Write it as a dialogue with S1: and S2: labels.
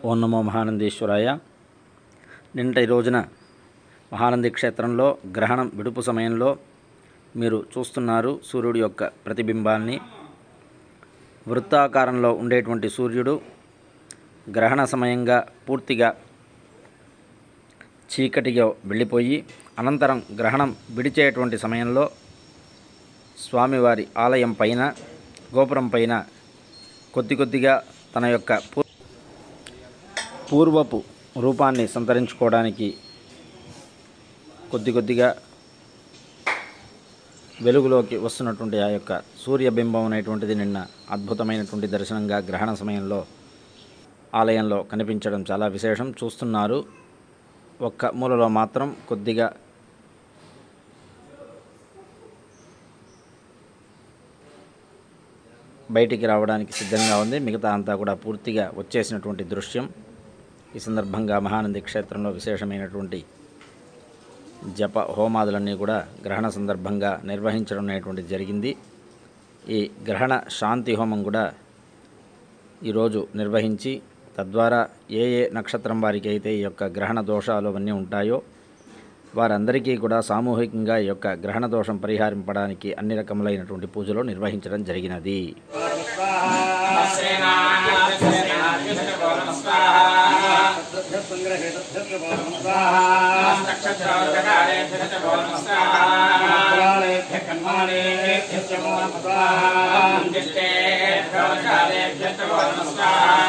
S1: ఓం నమో మహానందీశ్వరాయ నిన్నటి రోజున మహానంది క్షేత్రంలో గ్రహణం విడుపు సమయంలో మీరు చూస్తున్నారు సూర్యుడి యొక్క ప్రతిబింబాన్ని వృత్తాకారంలో ఉండేటువంటి సూర్యుడు గ్రహణ సమయంగా పూర్తిగా చీకటిగా వెళ్ళిపోయి అనంతరం గ్రహణం విడిచేటువంటి సమయంలో స్వామివారి ఆలయం పైన గోపురం పైన కొద్ది కొద్దిగా తన యొక్క పూ- పూర్వపు రూపాన్ని సంతరించుకోవడానికి కొద్ది కొద్దిగా వెలుగులోకి వస్తున్నటువంటి ఆ యొక్క సూర్యబింబం అనేటువంటిది నిన్న అద్భుతమైనటువంటి దర్శనంగా గ్రహణ సమయంలో ఆలయంలో కనిపించడం చాలా విశేషం చూస్తున్నారు ఒక్క మూలలో మాత్రం కొద్దిగా బయటికి రావడానికి సిద్ధంగా ఉంది మిగతా అంతా కూడా పూర్తిగా వచ్చేసినటువంటి దృశ్యం ఈ సందర్భంగా మహానంది క్షేత్రంలో విశేషమైనటువంటి జప హోమాదులన్నీ కూడా గ్రహణ సందర్భంగా నిర్వహించడం అనేటువంటిది జరిగింది ఈ గ్రహణ శాంతి హోమం కూడా ఈరోజు నిర్వహించి తద్వారా ఏ ఏ నక్షత్రం వారికి అయితే ఈ యొక్క గ్రహణ దోషాలు అవన్నీ ఉంటాయో వారందరికీ కూడా సామూహికంగా ఈ యొక్క గ్రహణ దోషం పరిహారింపడానికి అన్ని రకములైనటువంటి పూజలు నిర్వహించడం జరిగినది
S2: నమస్కారం